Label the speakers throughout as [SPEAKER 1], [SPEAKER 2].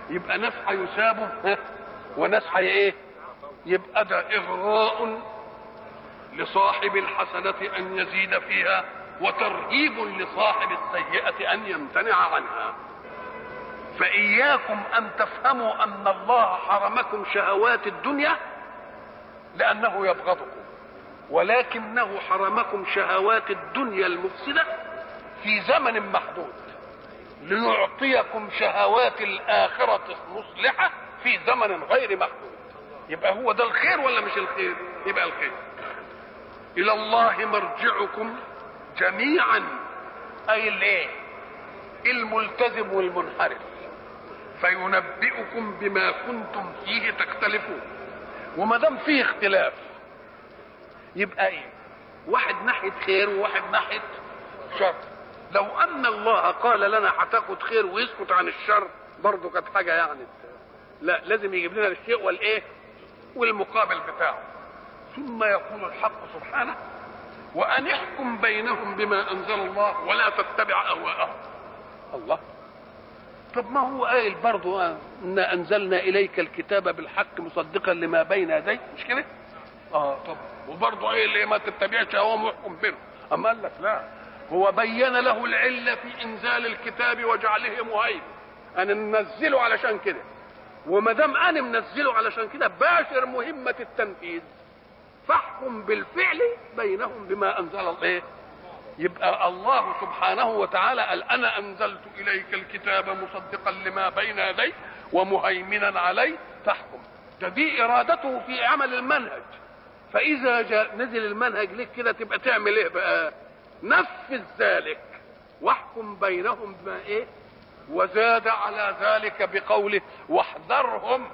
[SPEAKER 1] يبقى ناس هيثابوا ها؟ وناس هي ايه يبقى ده اغراء لصاحب الحسنة ان يزيد فيها وترهيب لصاحب السيئة ان يمتنع عنها فإياكم أن تفهموا أن الله حرمكم شهوات الدنيا لأنه يبغضكم ولكنه حرمكم شهوات الدنيا المفسدة في زمن محدود ليعطيكم شهوات الآخرة المصلحة في زمن غير محدود يبقى هو ده الخير ولا مش الخير يبقى الخير إلى الله مرجعكم جميعا أي الايه الملتزم والمنحرف فينبئكم بما كنتم فيه تختلفون وما دام فيه اختلاف يبقى ايه واحد ناحيه خير وواحد ناحيه شر لو ان الله قال لنا هتاخد خير ويسكت عن الشر برضه كانت حاجه يعني لا لازم يجيب لنا الشيء والايه والمقابل بتاعه ثم يقول الحق سبحانه وان احكم بينهم بما انزل الله ولا تتبع اهواءهم الله طب ما هو قايل برضه انا انزلنا اليك الكتاب بالحق مصدقا لما بين يديه مش كده؟ اه طب وبرضه قايل ايه ما تتبعش هواهم واحكم بينهم اما قال لك لا هو بين له العله في انزال الكتاب وجعله مهيمن انا منزله علشان كده وما دام انا منزله علشان كده باشر مهمه التنفيذ فاحكم بالفعل بينهم بما انزل الله يبقى الله سبحانه وتعالى قال انا انزلت اليك الكتاب مصدقا لما بين يديه ومهيمنا عليه فاحكم ده دي ارادته في عمل المنهج فاذا جاء نزل المنهج لك كده تبقى تعمل ايه بقى نفذ ذلك واحكم بينهم بما ايه وزاد على ذلك بقوله واحذرهم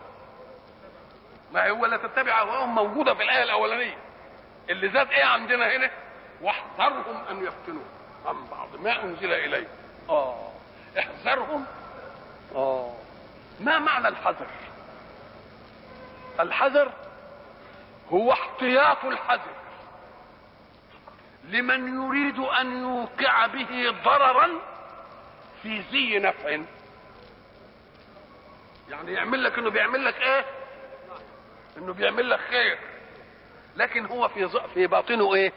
[SPEAKER 1] ما هو لا تتبع اهواءهم موجوده في الايه الاولانيه اللي زاد ايه عندنا هنا واحذرهم ان يفتنوك عن بعض ما انزل اليك اه احذرهم اه ما معنى الحذر الحذر هو احتياط الحذر لمن يريد ان يوقع به ضررا في زي نفع يعني يعمل لك انه بيعمل لك ايه انه بيعمل لك خير لكن هو في في باطنه ايه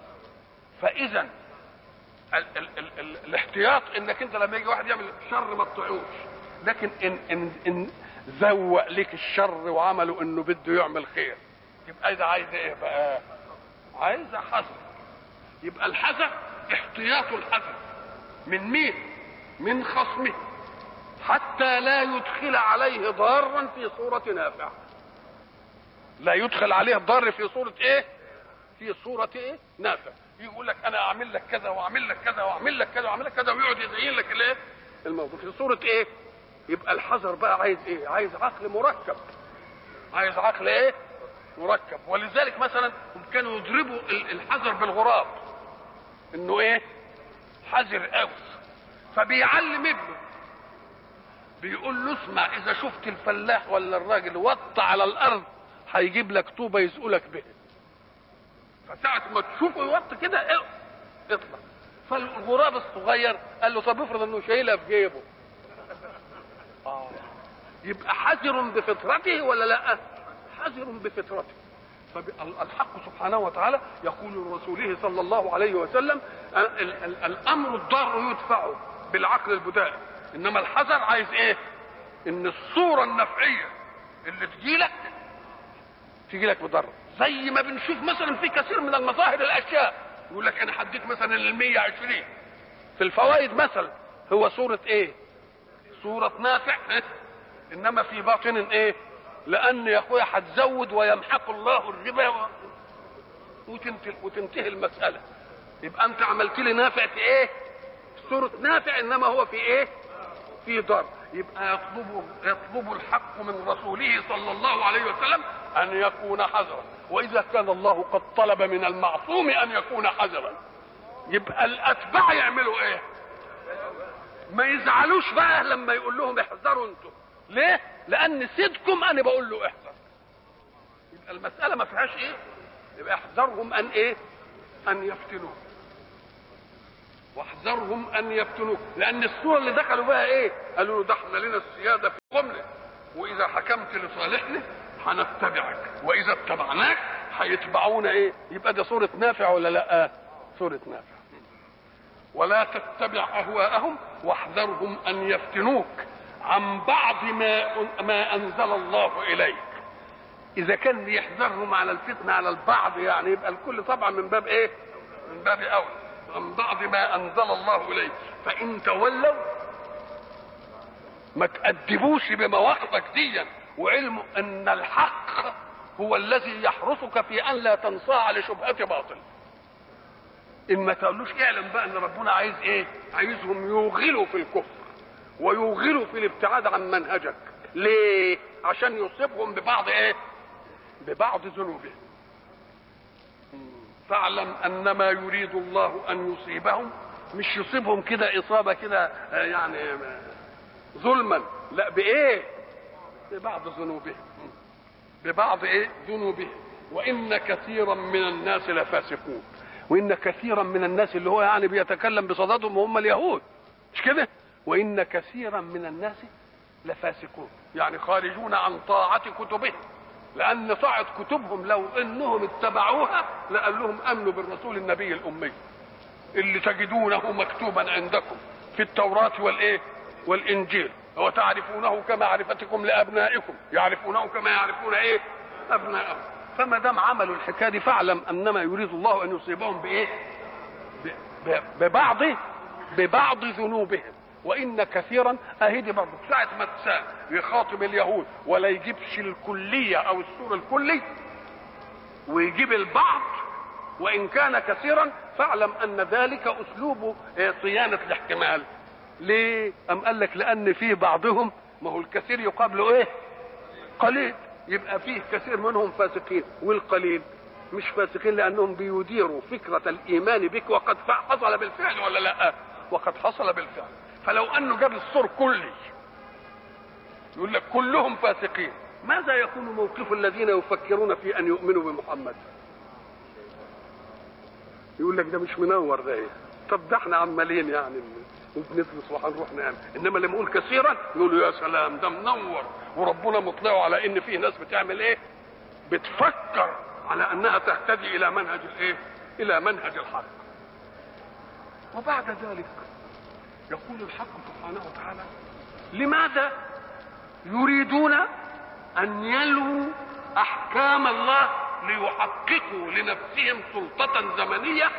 [SPEAKER 1] فاذا ال ال ال ال الاحتياط انك انت لما يجي واحد يعمل شر ما تطيعوش لكن ان ان ان زوق لك الشر وعمله انه بده يعمل خير يبقى اذا عايز ايه بقى عايز حذر يبقى الحذر احتياط الحذر من مين من خصمه حتى لا يدخل عليه ضارا في صورة نافع لا يدخل عليه الضار في صورة ايه في صورة ايه نافع يقول لك انا اعمل لك كذا واعمل لك كذا واعمل لك كذا واعمل لك كذا ويقعد يزين لك الايه الموضوع في صورة ايه يبقى الحذر بقى عايز ايه عايز عقل مركب عايز عقل ايه مركب ولذلك مثلا هم كانوا يضربوا الحذر بالغراب انه ايه حذر قوي فبيعلم ابنه بيقول له اسمع اذا شفت الفلاح ولا الراجل وط على الارض هيجيب لك طوبه يسألك بها فساعة ما تشوفه يوط كده ايه اطلع فالغراب الصغير قال له طب افرض انه شايلها في جيبه آه. يبقى حذر بفطرته ولا لا حذر بفطرته فالحق سبحانه وتعالى يقول لرسوله صلى الله عليه وسلم ال ال الامر الضار يدفع بالعقل البدائي انما الحذر عايز ايه ان الصوره النفعيه اللي تجي لك تجي لك بضر زي ما بنشوف مثلا في كثير من المظاهر الاشياء يقول لك انا حددت مثلا ال 120 في الفوائد مثلا هو صوره ايه صوره نافع انما في باطن ايه لان يا اخويا هتزود ويمحق الله الربا و... وتنتهي, وتنتهي المساله يبقى انت عملت لي نافع في ايه صورة نافع انما هو في ايه في ضر يبقى يطلب يطلب الحق من رسوله صلى الله عليه وسلم ان يكون حذرا واذا كان الله قد طلب من المعصوم ان يكون حذرا يبقى الاتباع يعملوا ايه ما يزعلوش بقى لما يقول لهم احذروا انتم ليه لان سيدكم انا بقول له احذر يبقى المساله ما فيهاش ايه يبقى احذرهم ان ايه ان يفتنوه واحذرهم ان يفتنوك لان الصوره اللي دخلوا بها ايه قالوا له ده احنا لنا السياده في قمنا واذا حكمت لصالحنا هنتبعك واذا اتبعناك هيتبعونا ايه يبقى ده صوره نافع ولا لا صوره نافع ولا تتبع اهواءهم واحذرهم ان يفتنوك عن بعض ما ما انزل الله اليك اذا كان يحذرهم على الفتنه على البعض يعني يبقى الكل طبعا من باب ايه من باب اولى عن بعض ما انزل الله اليك فان تولوا ما تأدبوش بمواقفك ديا وعلم ان الحق هو الذي يحرسك في ان لا تنصاع لشبهة باطل ان ما تقولوش اعلم بقى ان ربنا عايز ايه عايزهم يوغلوا في الكفر ويوغلوا في الابتعاد عن منهجك ليه عشان يصيبهم ببعض ايه ببعض ذنوبهم فاعلم ان ما يريد الله ان يصيبهم مش يصيبهم كده اصابه كده آه، يعني آه، ظلما لا بايه ببعض ذنوبهم ببعض ايه ذنوبهم وان كثيرا من الناس لفاسقون وان كثيرا من الناس اللي هو يعني بيتكلم بصددهم هم اليهود مش كده وان كثيرا من الناس لفاسقون يعني خارجون عن طاعه كتبهم لان طاعه كتبهم لو انهم اتبعوها لقال لهم امنوا بالرسول النبي الامي اللي تجدونه مكتوبا عندكم في التوراه والايه والانجيل وتعرفونه كمعرفتكم لابنائكم يعرفونه كما يعرفون ايه ابنائهم فما دام عملوا الحكايه دي فاعلم انما يريد الله ان يصيبهم بايه ب- ب- ببعض ببعض ذنوبهم وان كثيرا اهدي برضه ساعه ما تسال يخاطب اليهود ولا يجيبش الكليه او السور الكلي ويجيب البعض وان كان كثيرا فاعلم ان ذلك اسلوب آه، صيانه الاحتمال ليه ام قال لك لان في بعضهم ما هو الكثير يقابله ايه قليل يبقى فيه كثير منهم فاسقين والقليل مش فاسقين لانهم بيديروا فكره الايمان بك وقد حصل بالفعل ولا لا وقد حصل بالفعل فلو انه جاب الصور كلي يقول لك كلهم فاسقين ماذا يكون موقف الذين يفكرون في ان يؤمنوا بمحمد يقول لك ده مش منور ده ايه طب ده احنا عمالين يعني وبنخلص وهنروح نعمل انما لما يقول كثيرا يقولوا يا سلام ده منور وربنا مطلعه على ان فيه ناس بتعمل ايه بتفكر على انها تهتدي الى منهج الايه الى منهج الحق وبعد ذلك يقول الحق سبحانه وتعالى لماذا يريدون ان يلووا احكام الله ليحققوا لنفسهم سلطه زمنيه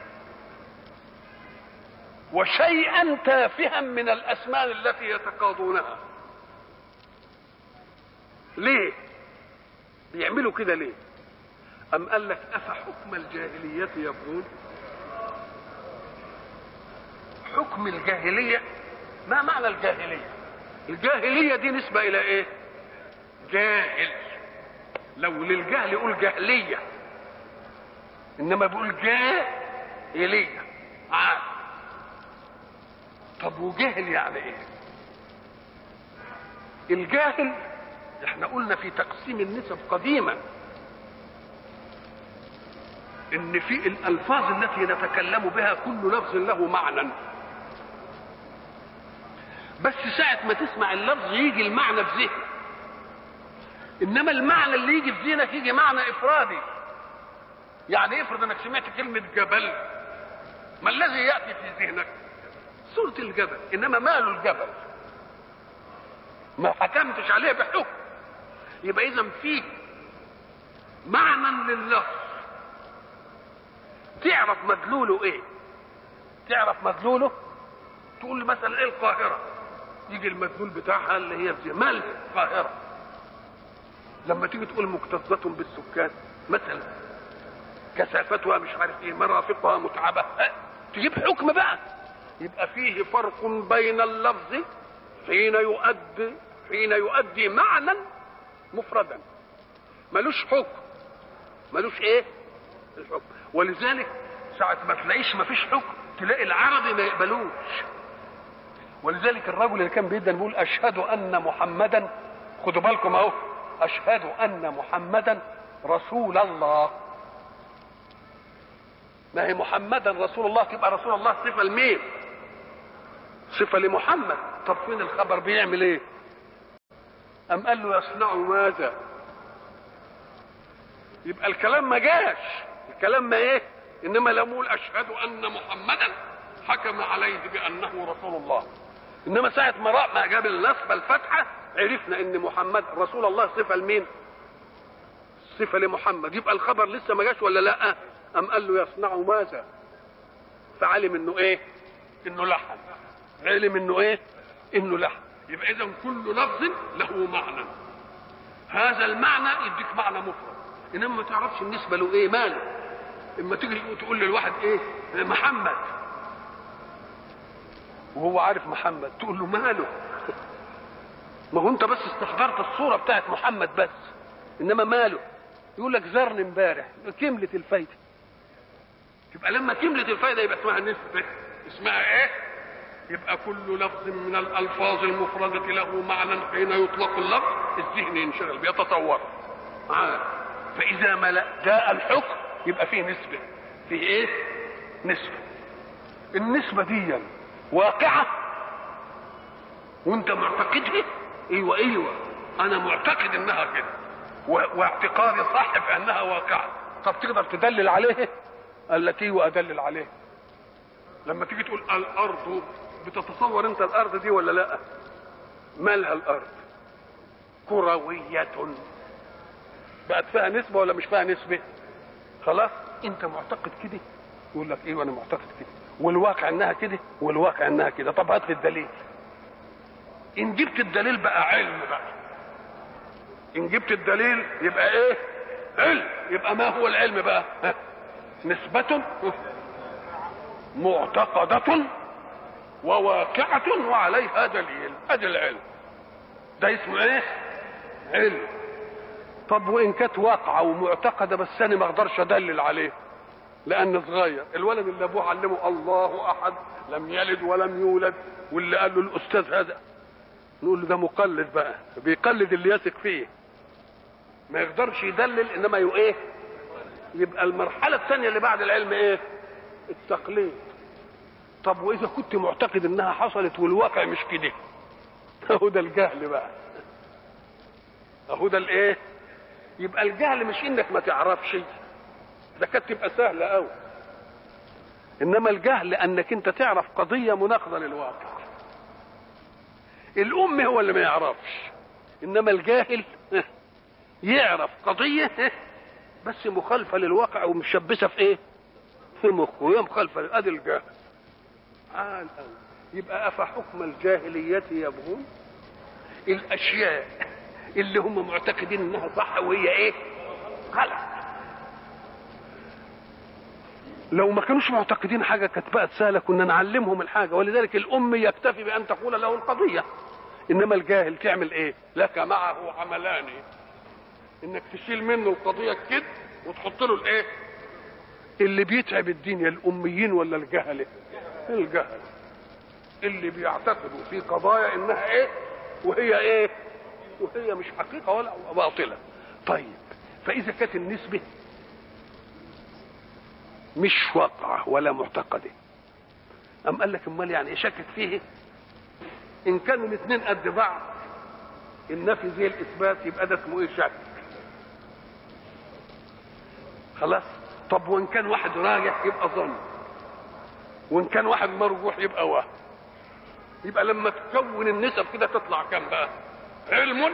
[SPEAKER 1] وشيئا تافها من الاسمان التي يتقاضونها ليه بيعملوا كده ليه ام قال لك افحكم الجاهليه يبغون حكم الجاهليه ما معنى الجاهليه الجاهليه دي نسبه الى ايه جاهل لو للجهل يقول جهليه انما بيقول جاهليه عاد طب وجهل يعني ايه الجاهل احنا قلنا في تقسيم النسب قديما ان في الالفاظ التي نتكلم بها كل لفظ له معنى بس ساعة ما تسمع اللفظ يجي المعنى في ذهنك انما المعنى اللي يجي في ذهنك يجي معنى افرادي يعني افرض انك سمعت كلمة جبل ما الذي يأتي في ذهنك صورة الجبل انما ماله الجبل ما حكمتش عليه بحكم يبقى اذا فيه معنى لللفظ تعرف مدلوله ايه تعرف مدلوله تقول لي مثلا ايه القاهره يجي المدلول بتاعها اللي هي في مال القاهره لما تيجي تقول مكتظة بالسكان مثلا كثافتها مش عارف ايه مرافقها متعبة أه؟ تجيب حكم بقى يبقى فيه فرق بين اللفظ حين يؤدي حين يؤدي معنى مفردا ملوش حكم ملوش ايه الحكم ولذلك ساعة ما تلاقيش ما فيش حكم تلاقي العربي ما يقبلوش ولذلك الرجل اللي كان بيدن بيقول اشهد ان محمدا خدوا بالكم اهو اشهد ان محمدا رسول الله ما هي محمدا رسول الله تبقى رسول الله صفه لمين صفه لمحمد طب فين الخبر بيعمل ايه ام قال له يصنع ماذا يبقى الكلام ما جاش الكلام ما ايه انما لم يقول اشهد ان محمدا حكم عليه بانه رسول الله انما ساعه ما رأى ما جاب النصب الفتحه عرفنا ان محمد رسول الله صفه لمين صفه لمحمد يبقى الخبر لسه ما جاش ولا لا ام قال له يصنع ماذا فعلم انه ايه انه لحن علم انه ايه انه لحن يبقى اذا كل لفظ له معنى هذا المعنى يديك معنى مفرد انما ما تعرفش النسبه له ايه ماله اما تيجي تقول للواحد ايه محمد وهو عارف محمد تقول له ماله ما هو انت بس استحضرت الصوره بتاعت محمد بس انما ماله يقول لك زرني امبارح كملت الفايده يبقى لما كملت الفايده يبقى اسمها نسبه اسمها ايه يبقى كل لفظ من الالفاظ المفرده له معنى حين يطلق اللفظ الذهن ينشغل بيتطور معاه فاذا ما جاء الحكم يبقى فيه نسبه فيه ايه نسبه النسبه دي واقعه وانت معتقدها ايوه ايوه انا معتقد انها كده واعتقادي صح في انها واقعه طب تقدر تدلل عليه قال لك ايوه ادلل عليه لما تيجي تقول الارض بتتصور انت الارض دي ولا لا مالها الارض كرويه بقت فيها نسبه ولا مش فيها نسبه خلاص انت معتقد كده يقول لك ايوه انا معتقد كده والواقع انها كده والواقع انها كده طب هات لي الدليل ان جبت الدليل بقى علم بقى ان جبت الدليل يبقى ايه علم يبقى ما هو العلم بقى ها؟ نسبة معتقدة وواقعة وعليها دليل ادي العلم ده اسمه ايه علم طب وان كانت واقعة ومعتقدة بس انا ما اقدرش ادلل عليه لان صغير الولد اللي ابوه علمه الله احد لم يلد ولم يولد واللي قال له الاستاذ هذا نقول له ده مقلد بقى بيقلد اللي يثق فيه ما يقدرش يدلل انما يو ايه يبقى المرحله الثانيه اللي بعد العلم ايه التقليد طب واذا كنت معتقد انها حصلت والواقع مش كده اهو ده الجهل بقى اهو ده الايه يبقى الجهل مش انك ما تعرفش ده كانت تبقى سهله قوي انما الجهل انك انت تعرف قضيه مناقضه للواقع الام هو اللي ما يعرفش انما الجاهل يعرف قضيه بس مخالفه للواقع ومشبثه في ايه في مخه وهي مخالفه ادي الجهل عال قوي يبقى افحكم الجاهليه يبغون الاشياء اللي هم معتقدين انها صح وهي ايه غلط لو ما كانوش معتقدين حاجه كانت بقت سهله كنا نعلمهم الحاجه ولذلك الام يكتفي بان تقول له القضيه انما الجاهل تعمل ايه لك معه عملان انك تشيل منه القضيه كده وتحط له الايه اللي بيتعب الدنيا الاميين ولا الجهله الجهل اللي بيعتقدوا في قضايا انها ايه وهي ايه وهي مش حقيقه ولا باطله طيب فاذا كانت النسبه مش واقعة ولا معتقدة أم قال لك امال يعني شكك فيه إن كانوا الاثنين قد بعض النفي زي الإثبات يبقى ده اسمه إيه شك خلاص طب وإن كان واحد راجح يبقى ظن وإن كان واحد مرجوح يبقى وهم يبقى لما تكون النسب كده تطلع كام بقى علم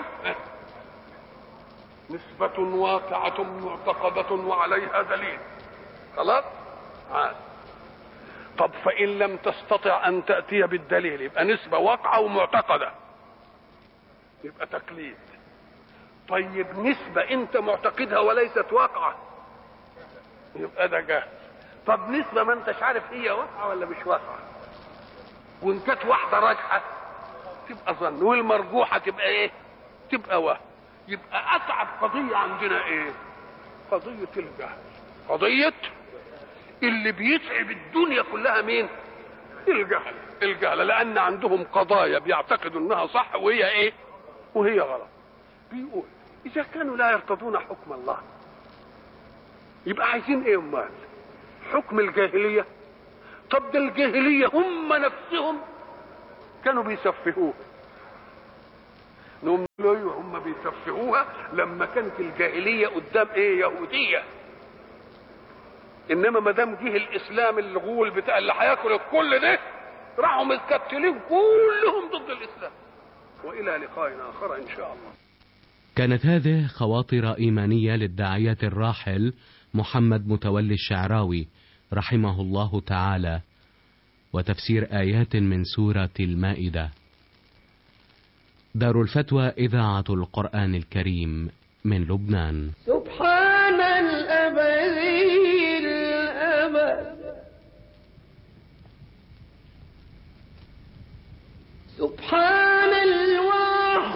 [SPEAKER 1] نسبة واقعة معتقدة وعليها دليل خلاص عاد. طب فإن لم تستطع أن تأتي بالدليل يبقى نسبة واقعة ومعتقدة يبقى تقليد طيب نسبة أنت معتقدها وليست واقعة يبقى ده جهل طب نسبة ما أنتش عارف هي واقعة ولا مش واقعة وإن كانت واحدة راجحة تبقى ظن والمرجوحة تبقى إيه؟ تبقى وهم يبقى أصعب قضية عندنا إيه؟ قضية الجهل قضية اللي بيتعب الدنيا كلها مين الجهل الجهل لان عندهم قضايا بيعتقدوا انها صح وهي ايه وهي غلط بيقول اذا كانوا لا يرتضون حكم الله يبقى عايزين ايه امال حكم الجاهليه طب ده الجاهليه هم نفسهم كانوا بيسفهوه نقوم نقول ايوه هم بيسفهوها لما كانت الجاهليه قدام ايه يهوديه انما ما دام جه الاسلام الغول بتاع اللي هياكل الكل ده راحوا متكتلين كلهم ضد الاسلام والى لقاء اخر ان شاء الله
[SPEAKER 2] كانت هذه خواطر إيمانية للداعية الراحل محمد متولي الشعراوي رحمه الله تعالى وتفسير آيات من سورة المائدة دار الفتوى إذاعة القرآن الكريم من لبنان
[SPEAKER 3] سبحان الأبدي الأبد سبحان